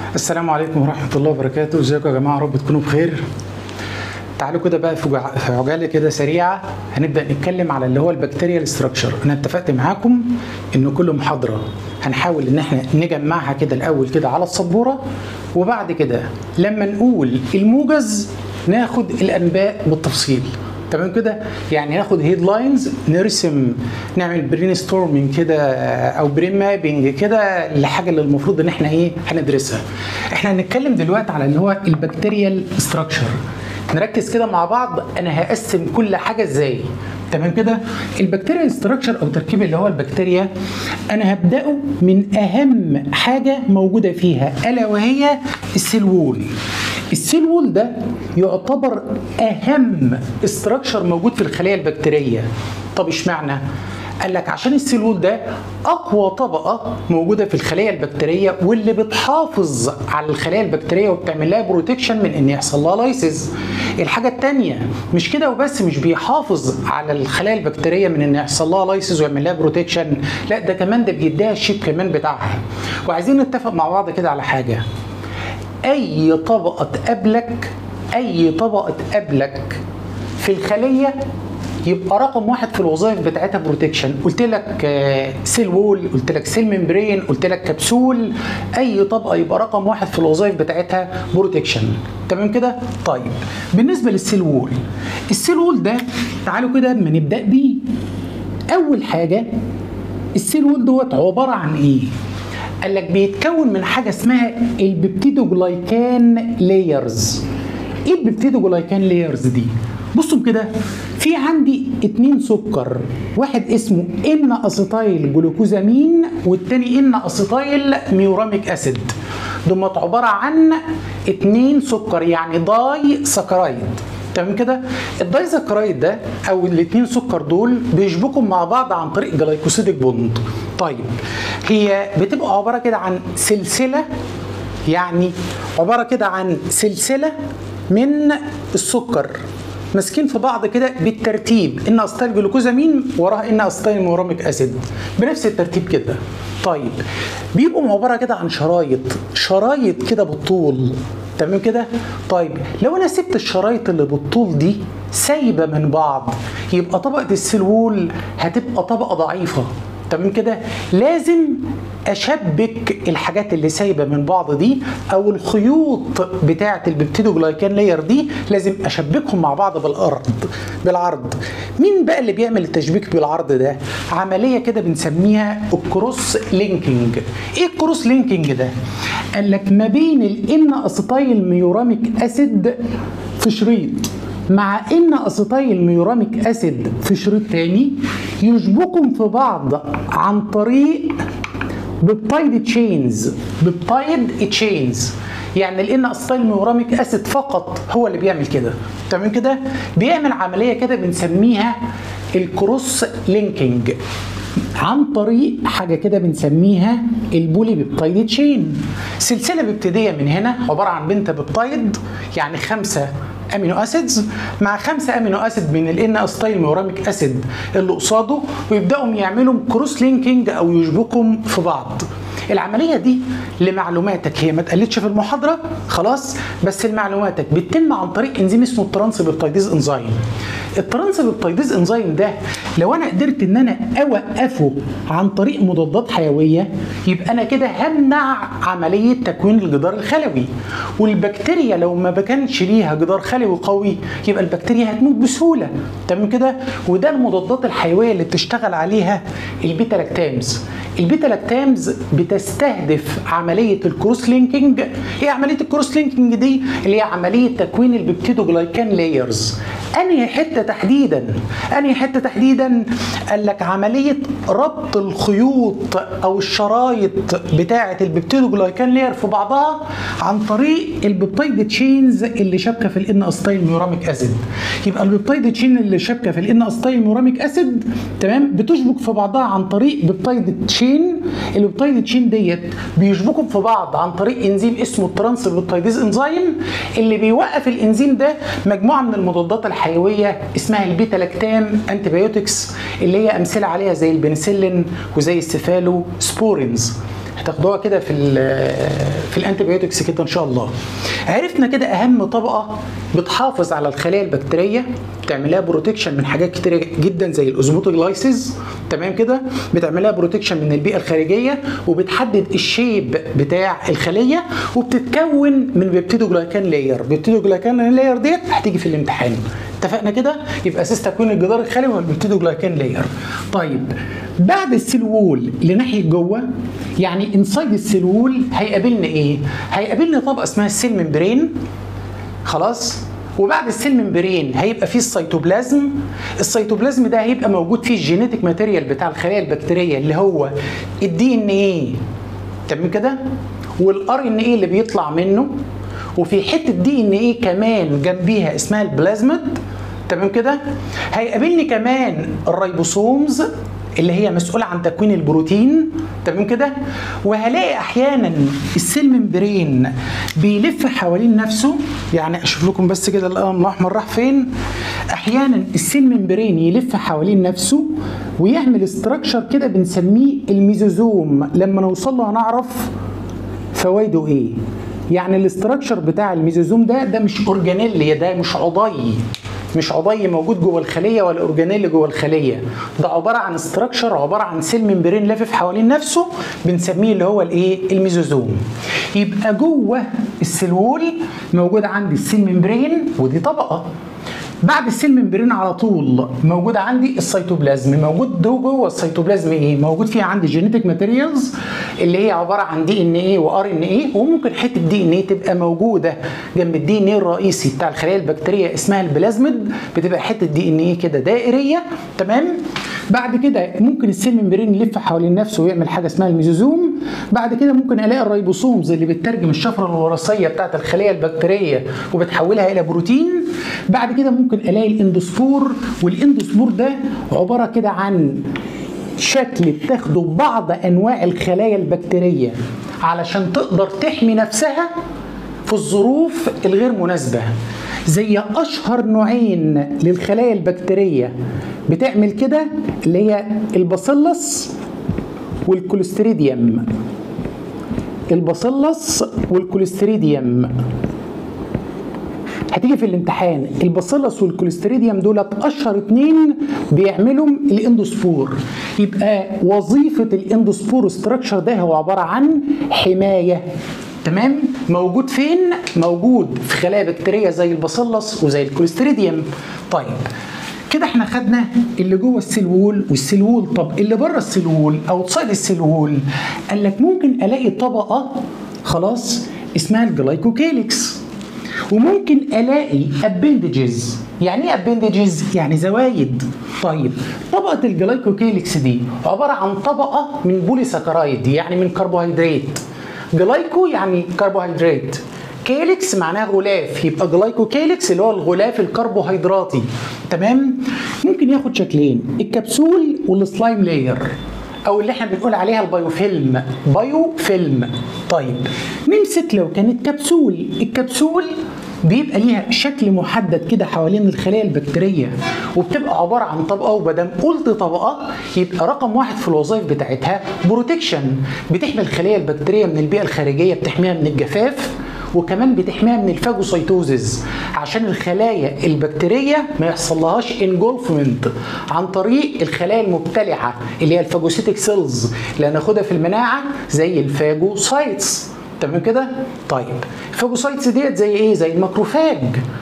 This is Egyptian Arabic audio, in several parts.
السلام عليكم ورحمة الله وبركاته، ازيكم يا جماعة رب تكونوا بخير. تعالوا كده بقى في جع- في عجالة كده سريعة هنبدأ نتكلم على اللي هو البكتيريال ستراكشر، أنا اتفقت معاكم إن كل محاضرة هنحاول إن احنا نجمعها كده الأول كده على السبورة وبعد كده لما نقول الموجز ناخد الأنباء بالتفصيل. تمام كده يعني ناخد هيدلاينز نرسم نعمل برين ستورمنج كده او برين مابنج كده للحاجه اللي المفروض ان احنا ايه هندرسها احنا هنتكلم دلوقتي على اللي هو البكتيريال ستراكشر نركز كده مع بعض انا هقسم كل حاجه ازاي تمام كده البكتيريال ستراكشر او تركيب اللي هو البكتيريا انا هبداه من اهم حاجه موجوده فيها الا وهي السيل وول السيل وول ده يعتبر اهم استراكشر موجود في الخليه البكتيريه طب اشمعنى قال لك عشان السيل وول ده اقوى طبقه موجوده في الخليه البكتيريه واللي بتحافظ على الخليه البكتيريه وبتعمل لها بروتكشن من ان يحصل لها لايسيس الحاجه الثانيه مش كده وبس مش بيحافظ على الخلايا البكتيريه من ان يحصل لها لايسيس ويعمل لها بروتكشن لا ده كمان ده بيديها الشيب كمان بتاعها وعايزين نتفق مع بعض كده على حاجه اي طبقه تقابلك اي طبقه تقابلك في الخليه يبقى رقم واحد في الوظائف بتاعتها بروتكشن قلت لك آه، سيل وول قلت لك سيل ممبرين قلت لك كبسول اي طبقه يبقى رقم واحد في الوظائف بتاعتها بروتكشن تمام كده طيب بالنسبه للسيل وول السيل وول ده تعالوا كده اما نبدا بيه اول حاجه السيل وول دوت عباره عن ايه قال لك بيتكون من حاجه اسمها البيبتيدوجلايكان لايرز ايه البيبتيدوجلايكان لايرز دي بصوا كده في عندي اتنين سكر واحد اسمه ان اسيتايل جلوكوزامين والتاني ان اسيتايل ميوراميك اسيد دول عباره عن اتنين سكر يعني داي سكرايد تمام كده الدايزاكرايد ده او الاثنين سكر دول بيشبكوا مع بعض عن طريق جلايكوسيديك بوند طيب هي بتبقى عباره كده عن سلسله يعني عباره كده عن سلسله من السكر ماسكين في بعض كده بالترتيب ان اسيتيل جلوكوزامين وراها ان اسيتيل موراميك اسيد بنفس الترتيب كده طيب بيبقوا عباره كده عن شرايط شرايط كده بالطول تمام كده طيب لو انا سبت الشرايط اللي بالطول دي سايبه من بعض يبقى طبقه السيل وول هتبقى طبقه ضعيفه تمام كده لازم اشبك الحاجات اللي سايبه من بعض دي او الخيوط بتاعه البيبتيدوجلايكان لاير دي لازم اشبكهم مع بعض بالارض بالعرض مين بقى اللي بيعمل التشبيك بالعرض ده عمليه كده بنسميها الكروس لينكينج ايه الكروس لينكينج ده قال لك ما بين الان اسيتايل ميوراميك اسيد في شريط مع ان اسيتايل ميوراميك اسيد في شريط تاني يشبكهم في بعض عن طريق بيبتايد تشينز بيبتايد تشينز يعني لان اسيتايل ميوراميك اسيد فقط هو اللي بيعمل كده تمام كده بيعمل عمليه كده بنسميها الكروس لينكينج عن طريق حاجه كده بنسميها البولي بيبتايد تشين سلسله بيبتيديه من هنا عباره عن بنتا بيبتايد يعني خمسه امينو اسيدز مع خمسه امينو اسيد من الان اسيتايل ميوراميك اسيد اللي قصاده ويبداوا يعملوا كروس لينكينج او يشبكهم في بعض العمليه دي لمعلوماتك هي ما اتقالتش في المحاضره خلاص بس لمعلوماتك بتتم عن طريق انزيم اسمه الترانسبيبتايديز انزيم الترانسبيبتايديز انزيم ده لو انا قدرت ان انا اوقفه عن طريق مضادات حيويه يبقى انا كده همنع عمليه تكوين الجدار الخلوي والبكتيريا لو ما كانش ليها جدار خلوي قوي يبقى البكتيريا هتموت بسهوله تمام كده وده المضادات الحيويه اللي بتشتغل عليها البيتا لاكتامز البيتا لاكتامز بتستهدف عمليه الكروس لينكينج ايه عمليه الكروس لينكينج دي اللي هي عمليه تكوين البيبتيدوجلايكان لايرز انهي حته تحديدا انهي حته تحديدا قال لك عمليه ربط الخيوط او الشرايط بتاعه البيبتيدوجلايكان لاير في بعضها عن طريق البيبتايد تشينز اللي شابكه في الان استايل ميوراميك اسيد يبقى البيبتايد تشين اللي شابكه في الان استايل ميوراميك اسيد تمام بتشبك في بعضها عن طريق بيبتايد تشين البيبتايد تشين ديت بيشبكوا في بعض عن طريق انزيم اسمه الترانس بيبتايديز انزيم اللي بيوقف الانزيم ده مجموعه من المضادات الحيويه اسمها البيتا لاكتام انتيبيوتكس اللي هي امثله عليها زي البنسلين وزي السيفالو سبورينز هتاخدوها كده في ال في الانتيبيوتكس كده ان شاء الله عرفنا كده اهم طبقه بتحافظ على الخلايا البكتيريه بتعملها بروتكشن من حاجات كتير جدا زي الاوزموتوجلايسيس تمام كده بتعملها بروتكشن من البيئه الخارجيه وبتحدد الشيب بتاع الخليه وبتتكون من بيبتيدوجلايكان لاير بيبتيدوجلايكان لاير ديت هتيجي في الامتحان اتفقنا كده يبقى اساس تكوين الجدار الخلوي هو البيبتيدوجلايكان لاير طيب بعد السيل وول لناحيه جوه يعني انسايد السيل وول هيقابلنا ايه هيقابلنا طبقه اسمها السيل ممبرين خلاص وبعد السيل ممبرين هيبقى فيه السيتوبلازم السيتوبلازم ده هيبقى موجود فيه الجينيتك ماتيريال بتاع الخلايا البكتيريه اللي هو الدي ان ايه تمام كده والار ان ايه اللي بيطلع منه وفي حته دي ان ايه كمان جنبيها اسمها البلازميد تمام كده هيقابلني كمان الريبوسومز اللي هي مسؤوله عن تكوين البروتين تمام كده وهلاقي احيانا السيل ممبرين بيلف حوالين نفسه يعني اشوف لكم بس كده القلم الاحمر راح فين احيانا السيل ممبرين يلف حوالين نفسه ويعمل استراكشر كده بنسميه الميزوزوم لما نوصل له هنعرف فوائده ايه يعني الاستراكشر بتاع الميزوزوم ده ده مش اورجانيل ده مش عضي مش عضي موجود جوه الخليه ولا اورجانيل جوه الخليه ده عباره عن استراكشر عباره عن سيل ممبرين لافف حوالين نفسه بنسميه اللي هو الايه الميزوزوم يبقى جوه السلول موجود عندي السيل ممبرين ودي طبقه بعد السيل ممبرين على طول موجود عندي السيتوبلازم موجود جوه السيتوبلازم ايه موجود فيها عندي جينيتك ماتيريالز اللي هي عباره عن دي ان ايه وار ان ايه وممكن حته دي ان ايه تبقى موجوده جنب الدي ان ايه الرئيسي بتاع الخلايا البكتيريه اسمها البلازميد بتبقى حته دي ان ايه كده دائريه تمام بعد كده ممكن السيل ممبرين يلف حوالين نفسه ويعمل حاجه اسمها الميزوزوم بعد كده ممكن الاقي الريبوسومز اللي بتترجم الشفره الوراثيه بتاعه الخليه البكتيريه وبتحولها الى بروتين بعد كده ممكن الاقي الاندوسبور والاندوسبور ده عباره كده عن شكل بتاخده بعض انواع الخلايا البكتيريه علشان تقدر تحمي نفسها في الظروف الغير مناسبه زي اشهر نوعين للخلايا البكتيريه بتعمل كده اللي هي الباسيلس والكوليستريديوم الباسيلس والكوليستريديوم هتيجي في الامتحان الباسيلس والكوليستريديوم دولت اشهر اتنين بيعملوا الاندوسبور يبقى وظيفه الاندوسبور ستراكشر ده هو عباره عن حمايه تمام موجود فين موجود في خلايا بكتيريه زي الباسيلس وزي الكوليستريديوم طيب كده احنا خدنا اللي جوه السيل وول والسيل وول طب اللي بره السيل وول او تصيد السيل وول قال لك ممكن الاقي طبقه خلاص اسمها الجلايكوكيليكس وممكن الاقي ابندجز يعني ايه ابندجز يعني زوايد طيب طبقه الجلايكوكيليكس دي عباره عن طبقه من بوليساكرايد يعني من كربوهيدرات جلايكو يعني كربوهيدرات كيليكس معناها غلاف يبقى جلايكو كيليكس اللي هو الغلاف الكربوهيدراتي تمام ممكن ياخد شكلين الكبسول والسلايم لاير او اللي احنا بنقول عليها البايوفيلم بايوفيلم طيب نمسك لو كانت كبسول الكبسول بيبقى ليها شكل محدد كده حوالين الخلايا البكتيريه وبتبقى عباره عن طبقه ومادام قلت طبقه يبقى رقم واحد في الوظائف بتاعتها بروتكشن بتحمي الخلايا البكتيريه من البيئه الخارجيه بتحميها من الجفاف وكمان بتحميها من الفاجوسيتوزز عشان الخلايا البكتيريه ما يحصلهاش انجولفمنت عن طريق الخلايا المبتلعه اللي هي الفاجوسيتك سيلز اللي هناخدها في المناعه زي الفاجوسايتس تمام كده؟ طيب الفاجوسايتس ديت زي ايه؟ زي الماكروفاج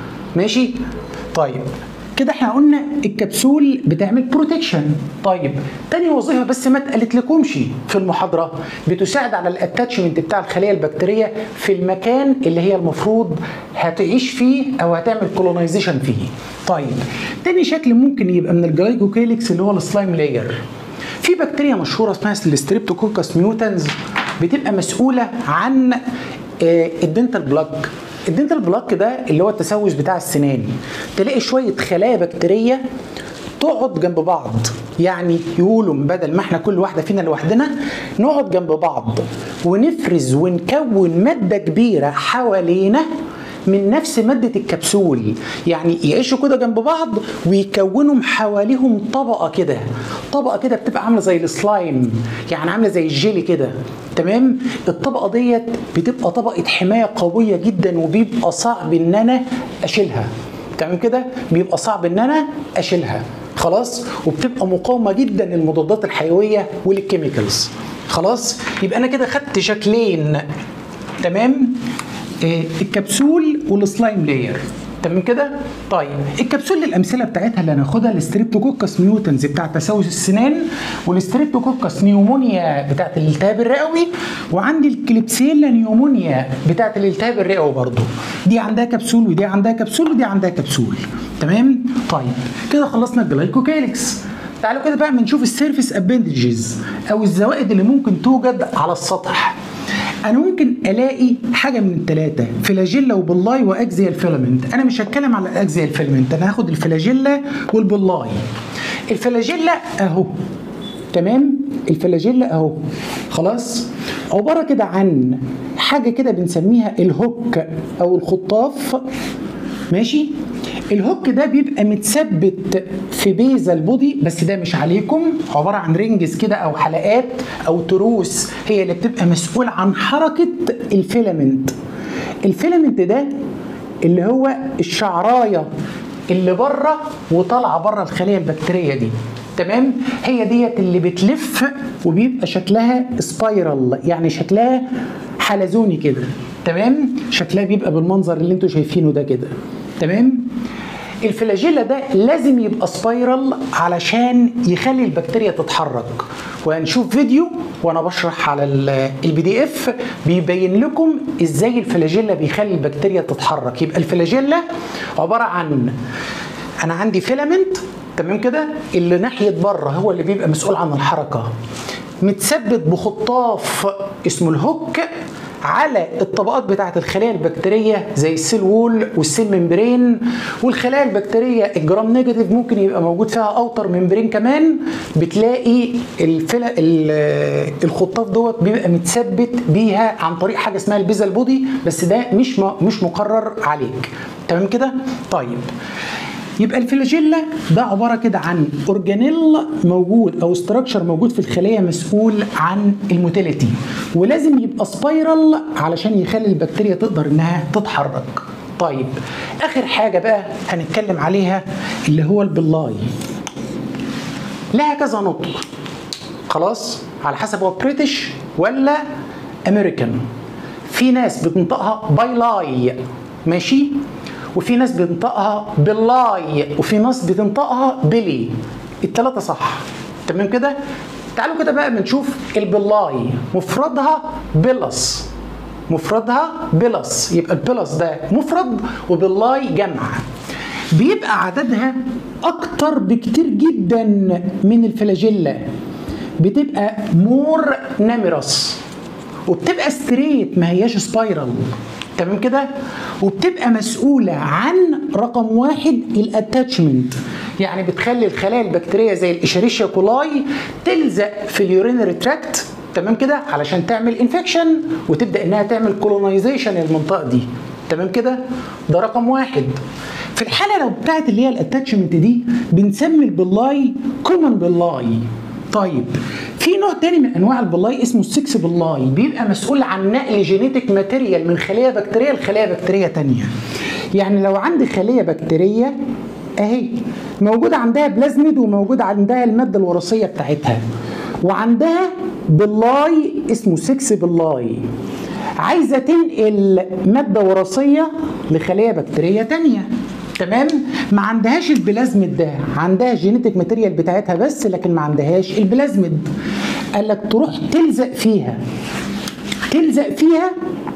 ماشي؟ طيب كده احنا قلنا الكبسول بتعمل بروتكشن طيب تاني وظيفه بس ما اتقالت لكمش في المحاضره بتساعد على الاتاتشمنت بتاع الخليه البكتيريه في المكان اللي هي المفروض هتعيش فيه او هتعمل كولونايزيشن فيه طيب تاني شكل ممكن يبقى من الجلايكوكيليكس اللي هو السلايم لاير في بكتيريا مشهوره اسمها الستريبتوكوكس ميوتنز بتبقى مسؤوله عن الدنتال بلاك الدنتال بلاك ده اللي هو التسوس بتاع السنان تلاقي شويه خلايا بكتيريه تقعد جنب بعض يعني يقولوا بدل ما احنا كل واحده فينا لوحدنا نقعد جنب بعض ونفرز ونكون ماده كبيره حوالينا من نفس ماده الكبسول يعني يعيشوا كده جنب بعض ويكونوا حواليهم طبقه كده طبقه كده بتبقى عامله زي السلايم يعني عامله زي الجيلي كده تمام الطبقه ديت بتبقى طبقه حمايه قويه جدا وبيبقى صعب ان انا اشيلها تمام كده بيبقى صعب ان انا اشيلها خلاص وبتبقى مقاومه جدا للمضادات الحيويه وللكيميكالز خلاص يبقى انا كده خدت شكلين تمام آه الكبسول والسلايم لاير تمام كده؟ طيب الكبسول الامثله بتاعتها اللي هناخدها الستريبتوكوكس ميوتنز بتاع تسوس السنان والستريبتوكوكس نيومونيا بتاعت الالتهاب الرئوي وعندي الكليبسيلا نيومونيا بتاعت الالتهاب الرئوي برضه دي عندها كبسول ودي عندها كبسول ودي عندها كبسول تمام؟ طيب كده خلصنا الجلايكوكاليكس تعالوا كده بقى بنشوف السيرفيس ابندجز او الزوائد اللي ممكن توجد على السطح انا ممكن الاقي حاجه من الثلاثه فلاجيلا وبلاي واكزيال فيلامنت انا مش هتكلم على الاكزيال فيلامنت انا هاخد الفلاجيلا والبلاي الفلاجيلا اهو تمام الفلاجيلا اهو خلاص عباره كده عن حاجه كده بنسميها الهوك او الخطاف ماشي الهوك ده بيبقى متثبت في بيز البودي بس ده مش عليكم عباره عن رينجز كده او حلقات او تروس هي اللي بتبقى مسؤول عن حركه الفيلامنت الفيلامنت ده اللي هو الشعرايه اللي بره وطالعه بره الخليه البكتيريه دي تمام هي ديت اللي بتلف وبيبقى شكلها سبايرال يعني شكلها حلزوني كده تمام شكلها بيبقى بالمنظر اللي انتوا شايفينه ده كده تمام الفلاجيلا ده لازم يبقى سبايرال علشان يخلي البكتيريا تتحرك وهنشوف فيديو وانا بشرح على البي دي اف بيبين لكم ازاي الفلاجيلا بيخلي البكتيريا تتحرك يبقى الفلاجيلا عباره عن انا عندي فيلامنت تمام كده اللي ناحيه بره هو اللي بيبقى مسؤول عن الحركه متثبت بخطاف اسمه الهوك على الطبقات بتاعه الخلايا البكتيريه زي السيل وول والسيل ممبرين والخلايا البكتيريه الجرام نيجاتيف ممكن يبقى موجود فيها اوتر ممبرين كمان بتلاقي الفلا الخطاف دوت بيبقى متثبت بيها عن طريق حاجه اسمها البيزل بودي بس ده مش مش مقرر عليك تمام كده طيب يبقى الفلاجيلا ده عباره كده عن اورجانيل موجود او استراكشر موجود في الخليه مسؤول عن الموتيليتي ولازم يبقى سبايرال علشان يخلي البكتيريا تقدر انها تتحرك طيب اخر حاجه بقى هنتكلم عليها اللي هو البلاي لها كذا نطق خلاص على حسب هو بريتش ولا امريكان في ناس بتنطقها بايلاي ماشي وفي ناس بتنطقها باللاي وفي ناس بتنطقها بيلي التلاتة صح تمام كده تعالوا كده بقى بنشوف البلاي مفردها بلس مفردها بلس يبقى البلس ده مفرد وباللاي جمع بيبقى عددها اكتر بكتير جدا من الفلاجيلا بتبقى مور ناميرس وبتبقى ستريت ما هياش سبايرال تمام كده وبتبقى مسؤوله عن رقم واحد الاتاتشمنت يعني بتخلي الخلايا البكتيريه زي الاشاريشيا كولاي تلزق في اليورينري تراكت تمام كده علشان تعمل انفكشن وتبدا انها تعمل كولونايزيشن للمنطقه دي تمام كده ده رقم واحد في الحاله لو بتاعت اللي هي الاتاتشمنت دي بنسمي البلاي كومن بلاي طيب في نوع تاني من انواع البلاي اسمه السكس بلاي بيبقى مسؤول عن نقل جينيتك ماتيريال من خليه بكتيريه لخليه بكتيريه تانية يعني لو عندي خليه بكتيريه اهي موجود عندها بلازميد وموجود عندها الماده الوراثيه بتاعتها وعندها بلاي اسمه سكس بلاي عايزه تنقل ماده وراثيه لخليه بكتيريه تانية تمام ما عندهاش البلازميد ده عندها جينيتك ماتيريال بتاعتها بس لكن ما عندهاش البلازميد قال لك تروح تلزق فيها تلزق فيها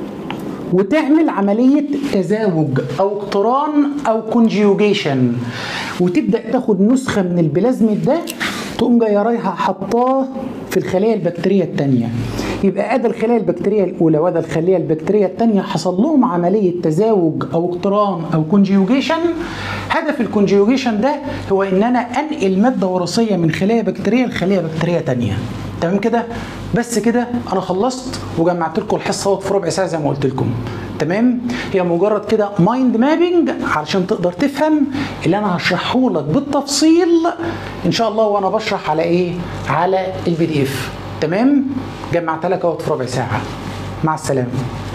وتعمل عملية تزاوج أو اقتران أو كونجيوجيشن وتبدأ تاخد نسخة من البلازميد ده تقوم جاية رايحة حطاه في الخلايا البكتيرية التانية يبقى ادي الخلايا البكتيريه الاولى وادي الخليه البكتيريه الثانيه حصل لهم عمليه تزاوج او اقتران او كونجيوجيشن هدف الكونجيوجيشن ده هو ان انا انقل ماده وراثيه من خلايا بكتيريه لخليه بكتيريه ثانيه تمام كده بس كده انا خلصت وجمعت لكم الحصه في ربع ساعه زي ما قلت لكم تمام هي مجرد كده مايند مابينج علشان تقدر تفهم اللي انا هشرحه لك بالتفصيل ان شاء الله وانا بشرح على ايه على البي دي اف تمام جمعت لك اهوت في ربع ساعه مع السلامه